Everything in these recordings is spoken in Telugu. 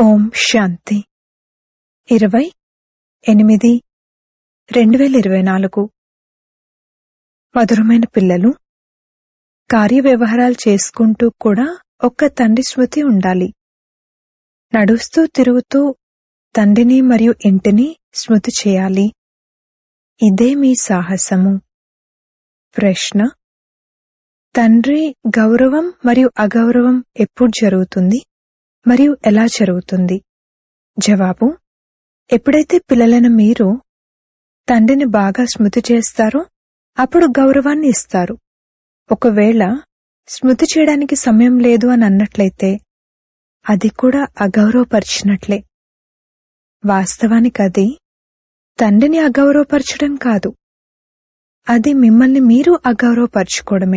ఓం శాంతి ఇరవై ఎనిమిది రెండు వేల ఇరవై నాలుగు మధురమైన పిల్లలు కార్యవ్యవహారాలు చేసుకుంటూ కూడా ఒక్క తండ్రి స్మృతి ఉండాలి నడుస్తూ తిరుగుతూ తండ్రిని మరియు ఇంటిని స్మృతి చేయాలి ఇదే మీ సాహసము ప్రశ్న తండ్రి గౌరవం మరియు అగౌరవం ఎప్పుడు జరుగుతుంది మరియు ఎలా జరుగుతుంది జవాబు ఎప్పుడైతే పిల్లలైన మీరు తండ్రిని బాగా స్మృతి చేస్తారో అప్పుడు గౌరవాన్ని ఇస్తారు ఒకవేళ స్మృతి చేయడానికి సమయం లేదు అని అన్నట్లయితే అది కూడా అగౌరవపరిచినట్లే వాస్తవానికి అది తండ్రిని అగౌరవపరచడం కాదు అది మిమ్మల్ని మీరు అగౌరవపరచుకోవడమే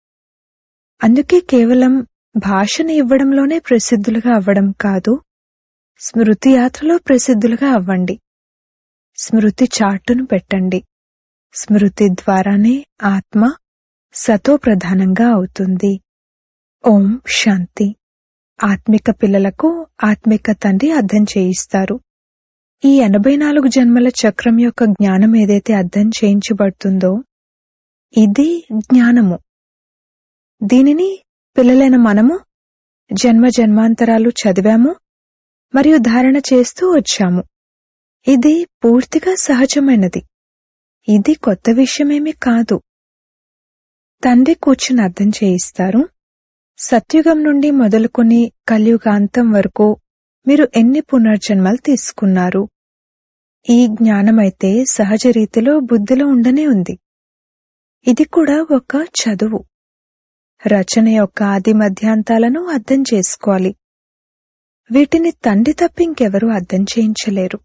అందుకే కేవలం భాషను ఇవ్వడంలోనే ప్రసిద్ధులుగా అవ్వడం కాదు స్మృతి యాత్రలో ప్రసిద్ధులుగా అవ్వండి స్మృతి చాటును పెట్టండి స్మృతి ద్వారానే ఆత్మ సతో ప్రధానంగా అవుతుంది ఓం శాంతి ఆత్మిక పిల్లలకు ఆత్మిక తండ్రి అర్థం చేయిస్తారు ఈ ఎనభై నాలుగు జన్మల చక్రం యొక్క జ్ఞానం ఏదైతే అర్థం చేయించబడుతుందో ఇది జ్ఞానము దీనిని పిల్లలైన మనము జన్మ జన్మాంతరాలు చదివాము మరియు ధారణ చేస్తూ వచ్చాము ఇది పూర్తిగా సహజమైనది ఇది కొత్త విషయమేమీ కాదు తండ్రి కూర్చుని అర్థం చేయిస్తారు సత్యుగం నుండి మొదలుకొని కలియుగాంతం వరకు మీరు ఎన్ని పునర్జన్మలు తీసుకున్నారు ఈ జ్ఞానమైతే సహజ రీతిలో బుద్ధిలో ఉండనే ఉంది ఇది కూడా ఒక చదువు రచన యొక్క ఆది మధ్యాంతాలను అర్థం చేసుకోవాలి వీటిని తండ్రి తప్ప ఇంకెవరూ అర్థం చేయించలేరు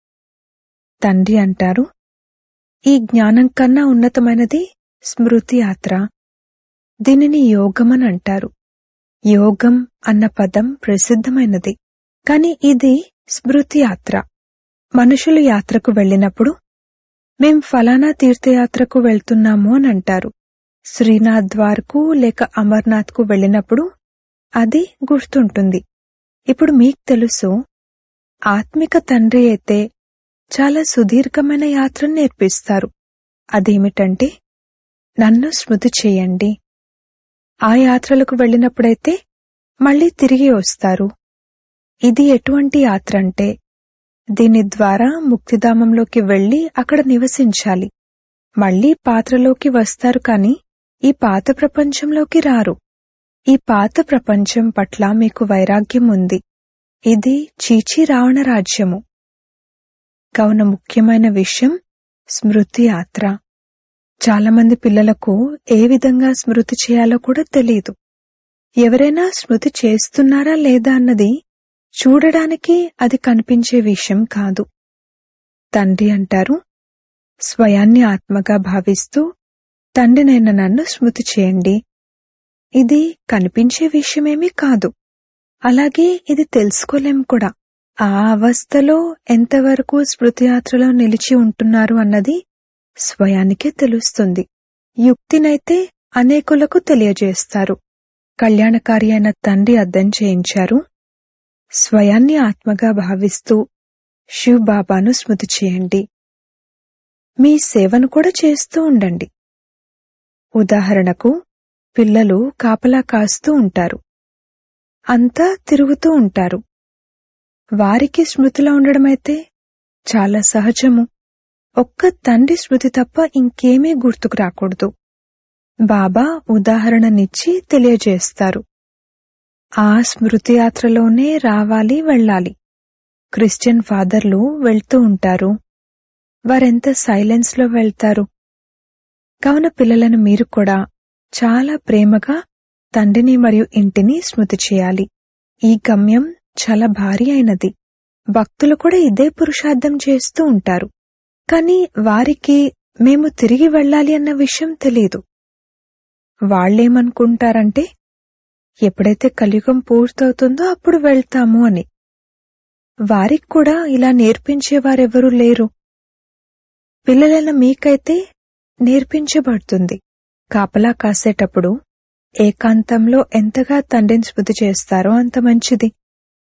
తండ్రి అంటారు ఈ జ్ఞానం కన్నా ఉన్నతమైనది స్మృతి యాత్ర దీనిని యోగమని అంటారు యోగం అన్న పదం ప్రసిద్ధమైనది కాని ఇది స్మృతి యాత్ర మనుషులు యాత్రకు వెళ్ళినప్పుడు మేం ఫలానా తీర్థయాత్రకు వెళ్తున్నాము అని అంటారు శ్రీనాథ్ ద్వార్కు లేక అమర్నాథ్కు వెళ్ళినప్పుడు అది గుర్తుంటుంది ఇప్పుడు మీకు తెలుసు ఆత్మిక తండ్రి అయితే చాలా సుదీర్ఘమైన యాత్రను నేర్పిస్తారు అదేమిటంటే నన్ను స్మృతి చేయండి ఆ యాత్రలకు వెళ్ళినప్పుడైతే మళ్ళీ తిరిగి వస్తారు ఇది ఎటువంటి యాత్ర అంటే దీని ద్వారా ముక్తిధామంలోకి వెళ్లి అక్కడ నివసించాలి మళ్లీ పాత్రలోకి వస్తారు కాని ఈ పాత ప్రపంచంలోకి రారు ఈ పాత ప్రపంచం పట్ల మీకు వైరాగ్యం ఉంది ఇది చీచి రావణ రాజ్యము కావున ముఖ్యమైన విషయం స్మృతి యాత్ర చాలామంది పిల్లలకు ఏ విధంగా స్మృతి చేయాలో కూడా తెలియదు ఎవరైనా స్మృతి చేస్తున్నారా లేదా అన్నది చూడడానికి అది కనిపించే విషయం కాదు తండ్రి అంటారు స్వయాన్ని ఆత్మగా భావిస్తూ తండ్రినైన నన్ను స్మృతి చేయండి ఇది కనిపించే విషయమేమీ కాదు అలాగే ఇది తెలుసుకోలేం కూడా ఆ అవస్థలో ఎంతవరకు స్మృతియాత్రలో నిలిచి ఉంటున్నారు అన్నది స్వయానికే తెలుస్తుంది యుక్తినైతే అనేకులకు తెలియజేస్తారు కళ్యాణకారి అయిన తండ్రి అర్థం చేయించారు స్వయాన్ని ఆత్మగా భావిస్తూ శివ్ బాబాను స్మృతి చేయండి మీ సేవను కూడా చేస్తూ ఉండండి ఉదాహరణకు పిల్లలు కాపలా కాస్తూ ఉంటారు అంతా తిరుగుతూ ఉంటారు వారికి స్మృతిలో ఉండడమైతే చాలా సహజము ఒక్క తండ్రి స్మృతి తప్ప ఇంకేమీ గుర్తుకు రాకూడదు బాబా ఉదాహరణనిచ్చి తెలియజేస్తారు ఆ స్మృతి యాత్రలోనే రావాలి వెళ్ళాలి క్రిస్టియన్ ఫాదర్లు వెళ్తూ ఉంటారు వారెంత సైలెన్స్లో వెళ్తారు కావున పిల్లలను మీరు కూడా చాలా ప్రేమగా తండ్రిని మరియు ఇంటిని స్మృతి చేయాలి ఈ గమ్యం చాలా భారీ అయినది భక్తులు కూడా ఇదే పురుషార్థం చేస్తూ ఉంటారు కాని వారికి మేము తిరిగి వెళ్ళాలి అన్న విషయం తెలియదు వాళ్లేమనుకుంటారంటే ఎప్పుడైతే కలియుగం పూర్తవుతుందో అప్పుడు వెళ్తాము అని వారికి కూడా ఇలా నేర్పించేవారెవరూ లేరు పిల్లలైన మీకైతే నేర్పించబడుతుంది కాపలా కాసేటప్పుడు ఏకాంతంలో ఎంతగా తండ్రిని స్మృతి చేస్తారో అంత మంచిది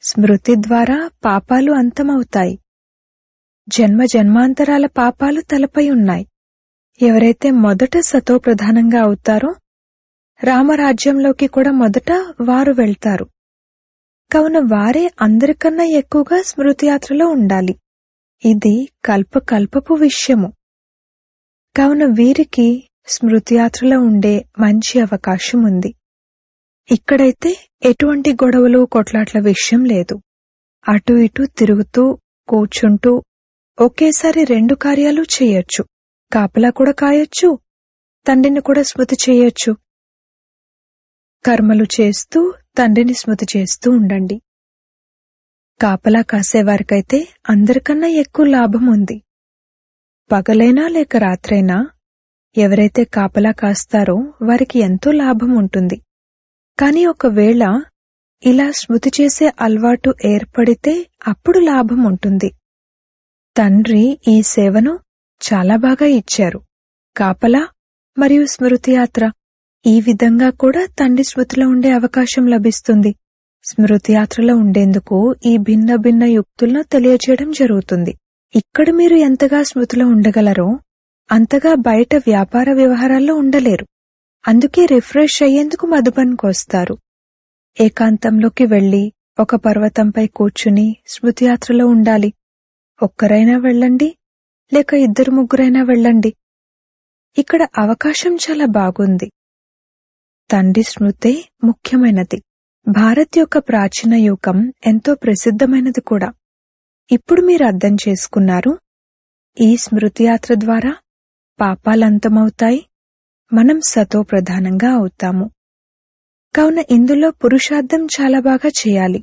స్మృతి ద్వారా పాపాలు అంతమవుతాయి జన్మ జన్మాంతరాల పాపాలు తలపై ఉన్నాయి ఎవరైతే మొదట సతోప్రధానంగా అవుతారో రామరాజ్యంలోకి కూడా మొదట వారు వెళ్తారు కావున వారే అందరికన్నా ఎక్కువగా స్మృతియాత్రలో ఉండాలి ఇది కల్పకల్పపు విషయము కావున వీరికి స్మృతియాత్రలో ఉండే మంచి అవకాశం ఉంది ఇక్కడైతే ఎటువంటి గొడవలు కొట్లాట్ల విషయం లేదు అటు ఇటు తిరుగుతూ కూర్చుంటూ ఒకేసారి రెండు కార్యాలు చేయొచ్చు కాపలా కూడా కాయొచ్చు తండ్రిని కూడా స్మృతి చేయొచ్చు కర్మలు చేస్తూ తండ్రిని స్మృతి చేస్తూ ఉండండి కాపలా కాసేవారికైతే అందరికన్నా ఎక్కువ లాభం ఉంది పగలైనా లేక రాత్రైనా ఎవరైతే కాపలా కాస్తారో వారికి ఎంతో లాభం ఉంటుంది కాని ఒకవేళ ఇలా స్మృతి చేసే అలవాటు ఏర్పడితే అప్పుడు లాభం ఉంటుంది తండ్రి ఈ సేవను చాలా బాగా ఇచ్చారు కాపలా మరియు స్మృతి యాత్ర ఈ విధంగా కూడా తండ్రి స్మృతిలో ఉండే అవకాశం లభిస్తుంది స్మృతి యాత్రలో ఉండేందుకు ఈ భిన్న భిన్న యుక్తులను తెలియజేయడం జరుగుతుంది ఇక్కడ మీరు ఎంతగా స్మృతిలో ఉండగలరో అంతగా బయట వ్యాపార వ్యవహారాల్లో ఉండలేరు అందుకే రిఫ్రెష్ అయ్యేందుకు మధుబన్కొస్తారు ఏకాంతంలోకి వెళ్లి ఒక పర్వతంపై కూర్చుని స్మృతియాత్రలో ఉండాలి ఒక్కరైనా వెళ్ళండి లేక ఇద్దరు ముగ్గురైనా వెళ్ళండి ఇక్కడ అవకాశం చాలా బాగుంది తండ్రి స్మృతే ముఖ్యమైనది భారత్ యొక్క ప్రాచీన యుగం ఎంతో ప్రసిద్ధమైనది కూడా ఇప్పుడు మీరు అర్థం చేసుకున్నారు ఈ స్మృతియాత్ర ద్వారా పాపాలంతమవుతాయి మనం సతో ప్రధానంగా అవుతాము కావున ఇందులో పురుషార్థం చాలా బాగా చేయాలి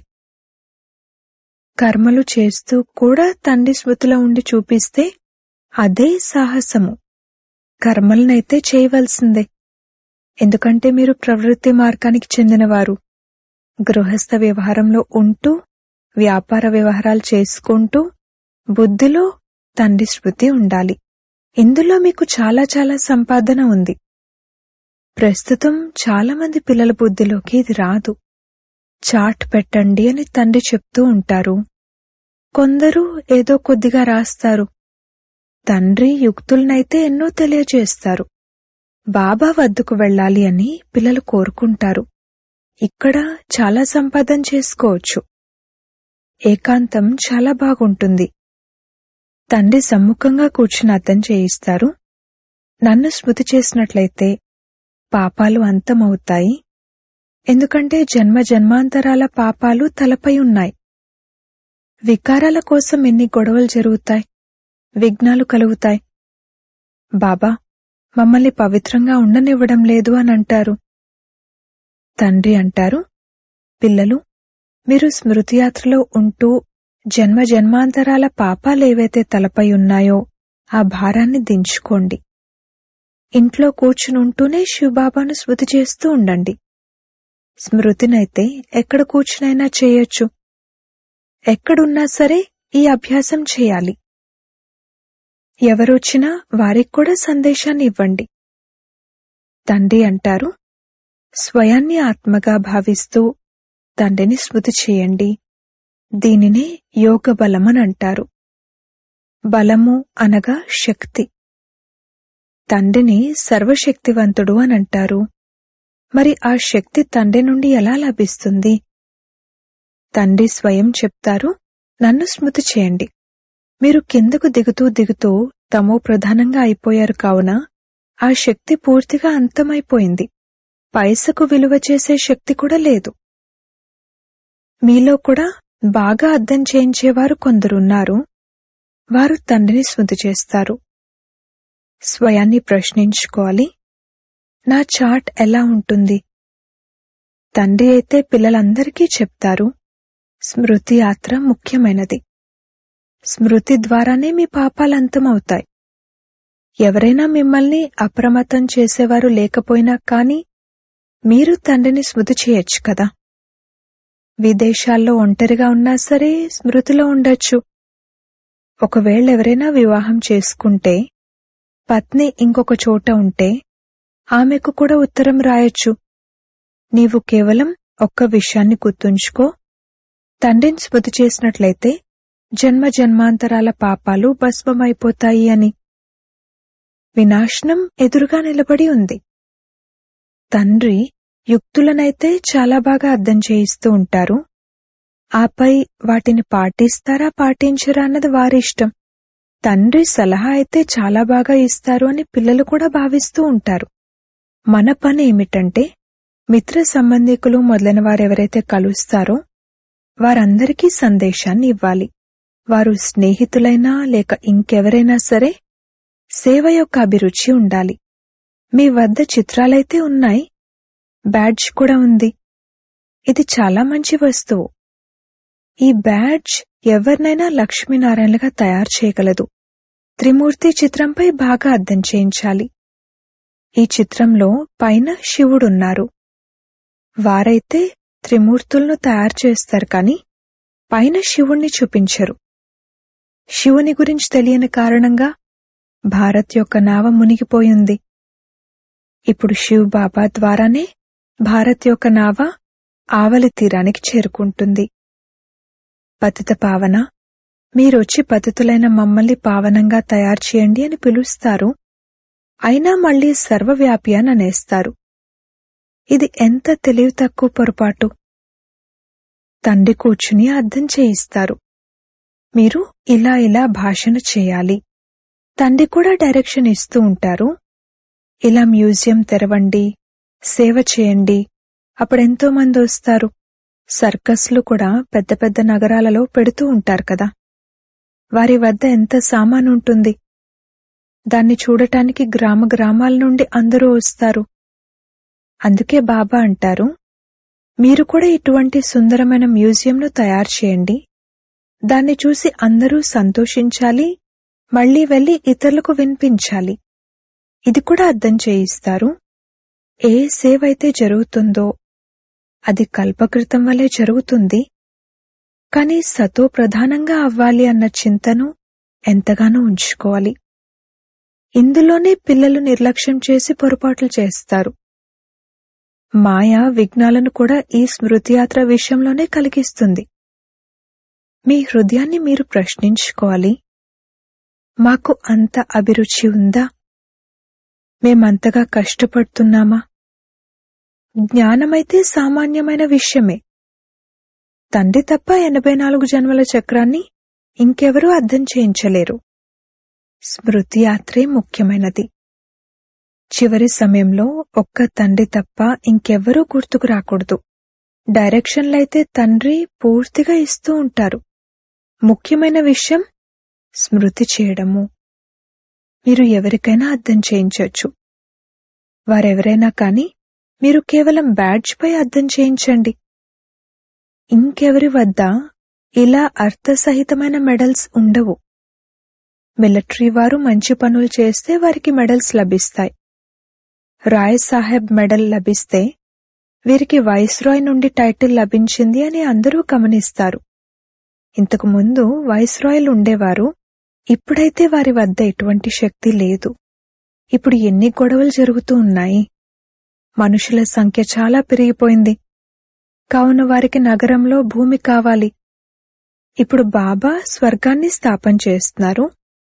కర్మలు చేస్తూ కూడా తండ్రి స్మృతిలో ఉండి చూపిస్తే అదే సాహసము కర్మలనైతే చేయవలసిందే ఎందుకంటే మీరు ప్రవృత్తి మార్గానికి చెందినవారు గృహస్థ వ్యవహారంలో ఉంటూ వ్యాపార వ్యవహారాలు చేసుకుంటూ బుద్ధిలో తండ్రి స్మృతి ఉండాలి ఇందులో మీకు చాలా చాలా సంపాదన ఉంది ప్రస్తుతం చాలా మంది పిల్లల బుద్ధిలోకి ఇది రాదు చాట్ పెట్టండి అని తండ్రి చెప్తూ ఉంటారు కొందరు ఏదో కొద్దిగా రాస్తారు తండ్రి యుక్తులనైతే ఎన్నో తెలియజేస్తారు బాబా వద్దకు వెళ్ళాలి అని పిల్లలు కోరుకుంటారు ఇక్కడ చాలా సంపాదన చేసుకోవచ్చు ఏకాంతం చాలా బాగుంటుంది తండ్రి సమ్ముఖంగా కూర్చుని అర్థం చేయిస్తారు నన్ను స్మృతి చేసినట్లయితే పాపాలు అంతమవుతాయి ఎందుకంటే జన్మ జన్మాంతరాల పాపాలు తలపై ఉన్నాయి వికారాల కోసం ఎన్ని గొడవలు జరుగుతాయి విఘ్నాలు కలుగుతాయి బాబా మమ్మల్ని పవిత్రంగా ఉండనివ్వడం లేదు అని అంటారు తండ్రి అంటారు పిల్లలు మీరు స్మృతియాత్రలో ఉంటూ జన్మ జన్మాంతరాల పాపాలేవైతే తలపై ఉన్నాయో ఆ భారాన్ని దించుకోండి ఇంట్లో కూర్చుని ఉంటూనే శివబాబాను స్మృతి చేస్తూ ఉండండి స్మృతినైతే ఎక్కడ కూర్చునైనా చేయొచ్చు ఎక్కడున్నా సరే ఈ అభ్యాసం చేయాలి ఎవరొచ్చినా వారికి కూడా సందేశాన్ని ఇవ్వండి తండ్రి అంటారు స్వయాన్ని ఆత్మగా భావిస్తూ తండ్రిని స్మృతి చేయండి దీనినే యోగ బలమని అంటారు బలము అనగా శక్తి తండ్రిని సర్వశక్తివంతుడు అని అంటారు మరి ఆ శక్తి తండ్రి నుండి ఎలా లభిస్తుంది తండ్రి స్వయం చెప్తారు నన్ను స్మృతి చేయండి మీరు కిందకు దిగుతూ దిగుతూ తమో ప్రధానంగా అయిపోయారు కావున ఆ శక్తి పూర్తిగా అంతమైపోయింది పైసకు విలువ చేసే శక్తి కూడా లేదు మీలో కూడా బాగా అర్థం చేయించేవారు కొందరున్నారు వారు తండ్రిని స్మృతి చేస్తారు స్వయాన్ని ప్రశ్నించుకోవాలి నా చాట్ ఎలా ఉంటుంది తండ్రి అయితే పిల్లలందరికీ చెప్తారు స్మృతి యాత్ర ముఖ్యమైనది స్మృతి ద్వారానే మీ పాపాలంతమవుతాయి ఎవరైనా మిమ్మల్ని అప్రమత్తం చేసేవారు లేకపోయినా కాని మీరు తండ్రిని స్మృతి చేయొచ్చు కదా విదేశాల్లో ఒంటరిగా ఉన్నా సరే స్మృతిలో ఉండొచ్చు ఒకవేళ ఎవరైనా వివాహం చేసుకుంటే పత్ని ఇంకొక చోట ఉంటే ఆమెకు కూడా ఉత్తరం రాయొచ్చు నీవు కేవలం ఒక్క విషయాన్ని గుర్తుంచుకో తండ్రిని స్మృతి చేసినట్లయితే జన్మ జన్మాంతరాల పాపాలు భస్మమైపోతాయి అని వినాశనం ఎదురుగా నిలబడి ఉంది తండ్రి యుక్తులనైతే చాలా బాగా అర్థం చేయిస్తూ ఉంటారు ఆపై వాటిని పాటిస్తారా పాటించరా అన్నది వారి ఇష్టం తండ్రి సలహా అయితే చాలా బాగా ఇస్తారు అని పిల్లలు కూడా భావిస్తూ ఉంటారు మన పని ఏమిటంటే మిత్ర సంబంధికులు మొదలైన వారెవరైతే కలుస్తారో వారందరికీ సందేశాన్ని ఇవ్వాలి వారు స్నేహితులైనా లేక ఇంకెవరైనా సరే సేవ యొక్క అభిరుచి ఉండాలి మీ వద్ద చిత్రాలైతే ఉన్నాయి బ్యాడ్జ్ కూడా ఉంది ఇది చాలా మంచి వస్తువు ఈ బ్యాడ్జ్ ఎవరినైనా లక్ష్మీనారాయణలుగా తయారు చేయగలదు త్రిమూర్తి చిత్రంపై బాగా అర్థం చేయించాలి ఈ చిత్రంలో పైన శివుడున్నారు వారైతే త్రిమూర్తులను తయారు చేస్తారు కాని పైన శివుణ్ణి చూపించరు శివుని గురించి తెలియని కారణంగా భారత్ యొక్క నావ మునిగిపోయింది ఇప్పుడు శివ్ బాబా ద్వారానే భారత్ యొక్క నావ ఆవలి తీరానికి చేరుకుంటుంది పతిత పావన మీరొచ్చి పతితులైన మమ్మల్ని పావనంగా తయారు చేయండి అని పిలుస్తారు అయినా మళ్లీ సర్వవ్యాపి అని అనేస్తారు ఇది ఎంత తెలివి తక్కువ పొరపాటు తండ్రి కూర్చుని అర్థం చేయిస్తారు మీరు ఇలా ఇలా భాషణ చేయాలి తండ్రి కూడా డైరెక్షన్ ఇస్తూ ఉంటారు ఇలా మ్యూజియం తెరవండి సేవ చేయండి అప్పుడెంతో మంది వస్తారు సర్కస్లు కూడా పెద్ద పెద్ద నగరాలలో పెడుతూ ఉంటారు కదా వారి వద్ద ఎంత సామాను ఉంటుంది దాన్ని చూడటానికి గ్రామ గ్రామాల నుండి అందరూ వస్తారు అందుకే బాబా అంటారు మీరు కూడా ఇటువంటి సుందరమైన మ్యూజియంను తయారు చేయండి దాన్ని చూసి అందరూ సంతోషించాలి మళ్లీ వెళ్లి ఇతరులకు వినిపించాలి ఇది కూడా అర్థం చేయిస్తారు ఏ సేవ అయితే జరుగుతుందో అది కల్పకృతం వలె జరుగుతుంది కాని సతో ప్రధానంగా అవ్వాలి అన్న చింతను ఎంతగానో ఉంచుకోవాలి ఇందులోనే పిల్లలు నిర్లక్ష్యం చేసి పొరపాట్లు చేస్తారు మాయ విఘ్నాలను కూడా ఈ స్మృతియాత్ర విషయంలోనే కలిగిస్తుంది మీ హృదయాన్ని మీరు ప్రశ్నించుకోవాలి మాకు అంత అభిరుచి ఉందా మేమంతగా కష్టపడుతున్నామా జ్ఞానమైతే సామాన్యమైన విషయమే తండ్రి తప్ప ఎనభై నాలుగు జన్మల చక్రాన్ని ఇంకెవరూ అర్థం చేయించలేరు స్మృతి యాత్రే ముఖ్యమైనది చివరి సమయంలో ఒక్క తండ్రి తప్ప ఇంకెవ్వరూ గుర్తుకు రాకూడదు డైరెక్షన్లైతే తండ్రి పూర్తిగా ఇస్తూ ఉంటారు ముఖ్యమైన విషయం స్మృతి చేయడము మీరు ఎవరికైనా అర్థం చేయించొచ్చు వారెవరైనా కాని మీరు కేవలం బ్యాడ్జ్ పై అర్థం చేయించండి ఇంకెవరి వద్ద ఇలా అర్థసహితమైన మెడల్స్ ఉండవు మిలిటరీ వారు మంచి పనులు చేస్తే వారికి మెడల్స్ లభిస్తాయి రాయ్ సాహెబ్ మెడల్ లభిస్తే వీరికి వైస్రాయ్ నుండి టైటిల్ లభించింది అని అందరూ గమనిస్తారు ఇంతకు ముందు వైస్రాయలు ఉండేవారు ఇప్పుడైతే వారి వద్ద ఎటువంటి శక్తి లేదు ఇప్పుడు ఎన్ని గొడవలు జరుగుతూ ఉన్నాయి మనుషుల సంఖ్య చాలా పెరిగిపోయింది కావున వారికి నగరంలో భూమి కావాలి ఇప్పుడు బాబా స్వర్గాన్ని స్థాపన చేస్తున్నారు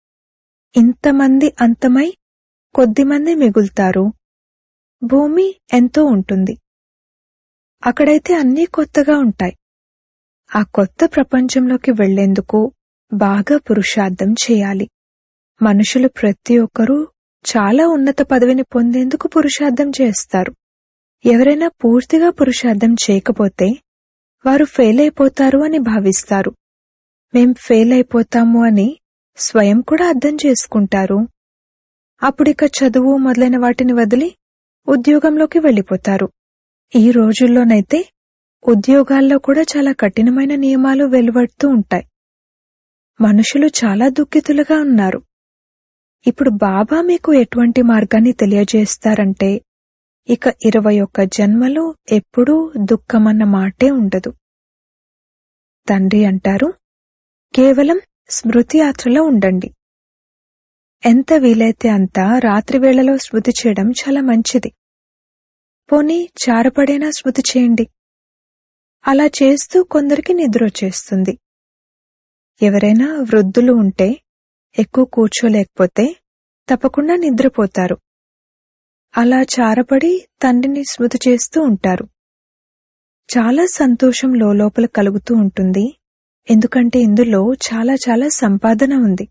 ఇంతమంది అంతమై కొద్దిమంది మిగులుతారు భూమి ఎంతో ఉంటుంది అక్కడైతే అన్నీ కొత్తగా ఉంటాయి ఆ కొత్త ప్రపంచంలోకి వెళ్లేందుకు బాగా పురుషార్థం చేయాలి మనుషులు ప్రతి ఒక్కరూ చాలా ఉన్నత పదవిని పొందేందుకు పురుషార్థం చేస్తారు ఎవరైనా పూర్తిగా పురుషార్థం చేయకపోతే వారు ఫెయిల్ అయిపోతారు అని భావిస్తారు మేం ఫెయిల్ అయిపోతాము అని స్వయం కూడా అర్థం చేసుకుంటారు అప్పుడిక చదువు మొదలైన వాటిని వదిలి ఉద్యోగంలోకి వెళ్ళిపోతారు ఈ రోజుల్లోనైతే ఉద్యోగాల్లో కూడా చాలా కఠినమైన నియమాలు వెలువడుతూ ఉంటాయి మనుషులు చాలా దుఃఖితులుగా ఉన్నారు ఇప్పుడు బాబా మీకు ఎటువంటి మార్గాన్ని తెలియజేస్తారంటే ఇక ఇరవై ఒక్క జన్మలో ఎప్పుడూ దుఃఖమన్న మాటే ఉండదు తండ్రి అంటారు కేవలం స్మృతి యాత్రలో ఉండండి ఎంత వీలైతే అంత రాత్రి వేళలో స్మృతి చేయడం చాలా మంచిది పోనీ చారపడైనా స్మృతి చేయండి అలా చేస్తూ కొందరికి నిద్రొచ్చేస్తుంది ఎవరైనా వృద్ధులు ఉంటే ఎక్కువ కూర్చోలేకపోతే తప్పకుండా నిద్రపోతారు అలా చారపడి తండ్రిని స్మృతి చేస్తూ ఉంటారు చాలా సంతోషం లోపల కలుగుతూ ఉంటుంది ఎందుకంటే ఇందులో చాలా చాలా సంపాదన ఉంది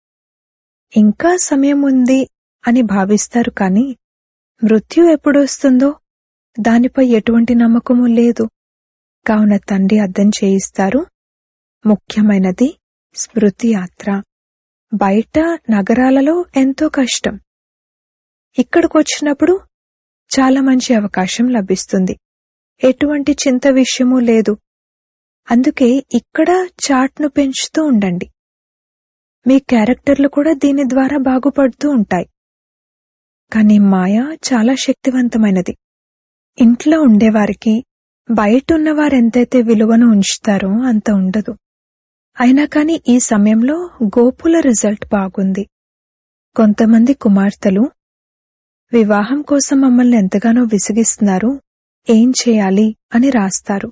ఇంకా సమయం ఉంది అని భావిస్తారు కానీ మృత్యు ఎప్పుడొస్తుందో దానిపై ఎటువంటి నమ్మకము లేదు కావున తండ్రి అర్థం చేయిస్తారు ముఖ్యమైనది స్మృతి యాత్ర బయట నగరాలలో ఎంతో కష్టం ఇక్కడికొచ్చినప్పుడు చాలా మంచి అవకాశం లభిస్తుంది ఎటువంటి చింత విషయమూ లేదు అందుకే ఇక్కడ చాట్ను పెంచుతూ ఉండండి మీ క్యారెక్టర్లు కూడా దీని ద్వారా బాగుపడుతూ ఉంటాయి కానీ మాయ చాలా శక్తివంతమైనది ఇంట్లో ఉండేవారికి బయట ఉన్నవారెంతైతే విలువను ఉంచుతారో అంత ఉండదు అయినా కాని ఈ సమయంలో గోపుల రిజల్ట్ బాగుంది కొంతమంది కుమార్తెలు వివాహం కోసం మమ్మల్ని ఎంతగానో విసిగిస్తున్నారు ఏం చేయాలి అని రాస్తారు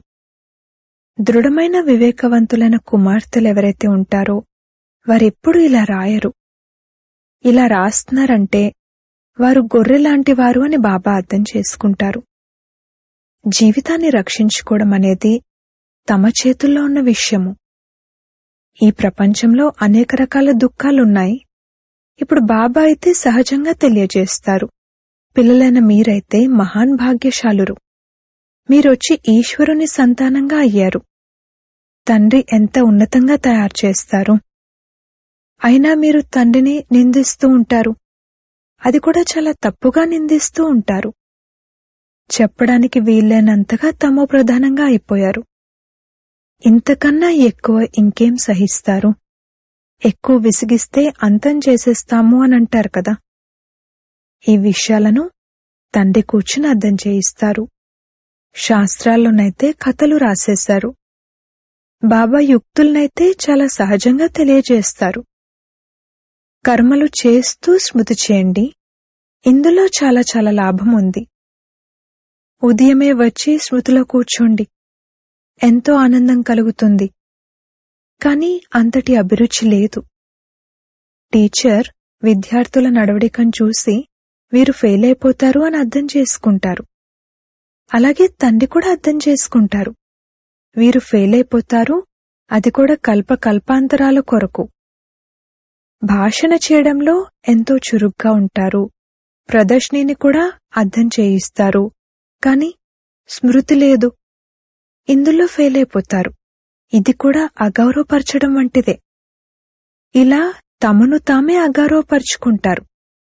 దృఢమైన వివేకవంతులైన కుమార్తెలు ఎవరైతే ఉంటారో వారెప్పుడు ఇలా రాయరు ఇలా రాస్తున్నారంటే వారు గొర్రెలాంటి వారు అని బాబా అర్థం చేసుకుంటారు జీవితాన్ని రక్షించుకోవడం అనేది తమ చేతుల్లో ఉన్న విషయము ఈ ప్రపంచంలో అనేక రకాల దుఃఖాలున్నాయి ఇప్పుడు బాబా అయితే సహజంగా తెలియజేస్తారు పిల్లలైన మీరైతే మహాన్ భాగ్యశాలురు మీరొచ్చి ఈశ్వరుని సంతానంగా అయ్యారు తండ్రి ఎంత ఉన్నతంగా తయారు చేస్తారు అయినా మీరు తండ్రిని నిందిస్తూ ఉంటారు అది కూడా చాలా తప్పుగా నిందిస్తూ ఉంటారు చెప్పడానికి వీలైనంతగా తమో ప్రధానంగా అయిపోయారు ఇంతకన్నా ఎక్కువ ఇంకేం సహిస్తారు ఎక్కువ విసిగిస్తే అంతం చేసేస్తాము అని అంటారు కదా ఈ విషయాలను తండ్రి కూర్చుని అర్థం చేయిస్తారు శాస్త్రాల్లోనైతే కథలు రాసేశారు బాబా యుక్తులనైతే చాలా సహజంగా తెలియజేస్తారు కర్మలు చేస్తూ స్మృతి చేయండి ఇందులో చాలా చాలా లాభం ఉంది ఉదయమే వచ్చి స్మృతిలో కూర్చోండి ఎంతో ఆనందం కలుగుతుంది కాని అంతటి అభిరుచి లేదు టీచర్ విద్యార్థుల నడవడికను చూసి వీరు ఫెయిల్ అయిపోతారు అని అర్థం చేసుకుంటారు అలాగే తండ్రి కూడా అర్థం చేసుకుంటారు వీరు ఫెయిల్ అయిపోతారు అది కూడా కల్ప కల్పాంతరాల కొరకు భాషణ చేయడంలో ఎంతో చురుగ్గా ఉంటారు ప్రదర్శనని కూడా అర్థం చేయిస్తారు కాని స్మృతి లేదు ఇందులో ఫెయిల్ అయిపోతారు ఇది కూడా అగౌరవపరచడం వంటిదే ఇలా తమను తామే అగౌరవపరుచుకుంటారు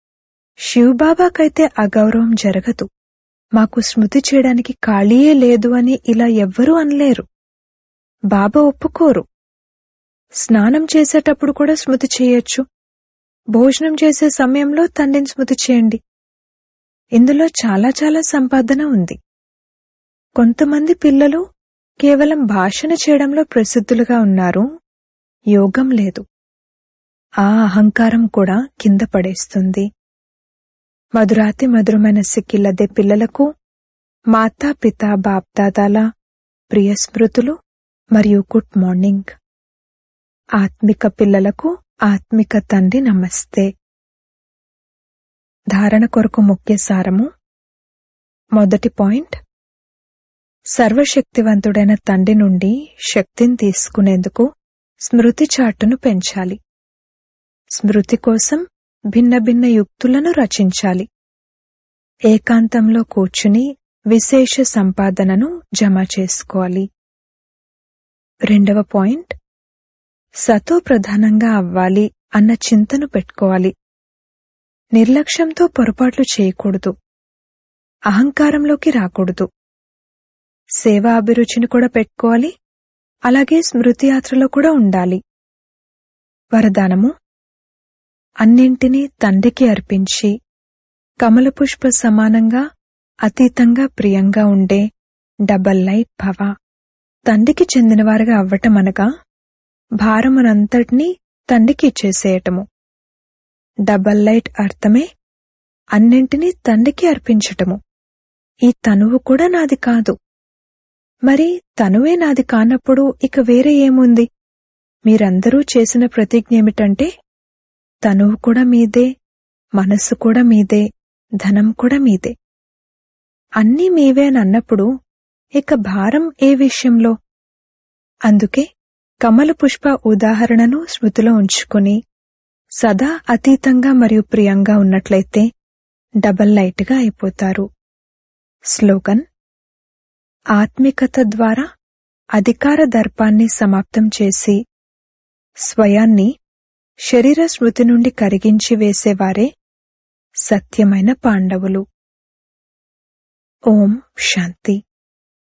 శివబాబాకైతే అగౌరవం జరగదు మాకు స్మృతి చేయడానికి ఖాళీయే లేదు అని ఇలా ఎవ్వరూ అనలేరు బాబా ఒప్పుకోరు స్నానం చేసేటప్పుడు కూడా స్మృతి చేయొచ్చు భోజనం చేసే సమయంలో తండ్రిని స్మృతి చేయండి ఇందులో చాలా చాలా సంపాదన ఉంది కొంతమంది పిల్లలు కేవలం భాషణ చేయడంలో ప్రసిద్ధులుగా ఉన్నారు యోగం లేదు ఆ అహంకారం కూడా కింద పడేస్తుంది మధురాతి మధురమైన సిక్కిల్లదే పిల్లలకు మాతా పిత బాప్దాదాల ప్రియ స్మృతులు మరియు గుడ్ మార్నింగ్ ఆత్మిక పిల్లలకు ఆత్మిక తండ్రి నమస్తే ధారణ కొరకు ముఖ్య సారము మొదటి పాయింట్ సర్వశక్తివంతుడైన తండ్రి నుండి శక్తిని తీసుకునేందుకు స్మృతి చాటును పెంచాలి స్మృతి కోసం భిన్న భిన్న యుక్తులను రచించాలి ఏకాంతంలో కూర్చుని విశేష సంపాదనను జమ చేసుకోవాలి రెండవ పాయింట్ సతో ప్రధానంగా అవ్వాలి అన్న చింతను పెట్టుకోవాలి నిర్లక్ష్యంతో పొరపాట్లు చేయకూడదు అహంకారంలోకి రాకూడదు సేవా అభిరుచిని కూడా పెట్టుకోవాలి అలాగే స్మృతి యాత్రలో కూడా ఉండాలి వరదానము అన్నింటినీ తండ్రికి అర్పించి కమలపుష్ప సమానంగా అతీతంగా ప్రియంగా ఉండే డబల్ లైట్ భవ తండ్రికి చెందినవారుగా అవ్వటం అనగా భారమునంతటినీ తండ్రికి ఇచ్చేసేయటము డబల్ లైట్ అర్థమే అన్నింటినీ తండ్రికి అర్పించటము ఈ తనువు కూడా నాది కాదు మరి తనువే నాది కానప్పుడు ఇక వేరే ఏముంది మీరందరూ చేసిన ప్రతిజ్ఞ ఏమిటంటే తనువు కూడా మీదే మనస్సు కూడా మీదే ధనం కూడా మీదే అన్నీ మీవే అని అన్నప్పుడు ఇక భారం ఏ విషయంలో అందుకే కమల పుష్ప ఉదాహరణను స్మృతిలో ఉంచుకుని సదా అతీతంగా మరియు ప్రియంగా ఉన్నట్లయితే డబల్ లైట్గా అయిపోతారు స్లోగన్ ఆత్మికత ద్వారా అధికార దర్పాన్ని సమాప్తం చేసి స్వయాన్ని శరీర స్మృతి నుండి కరిగించి వేసేవారే సత్యమైన పాండవులు ఓం శాంతి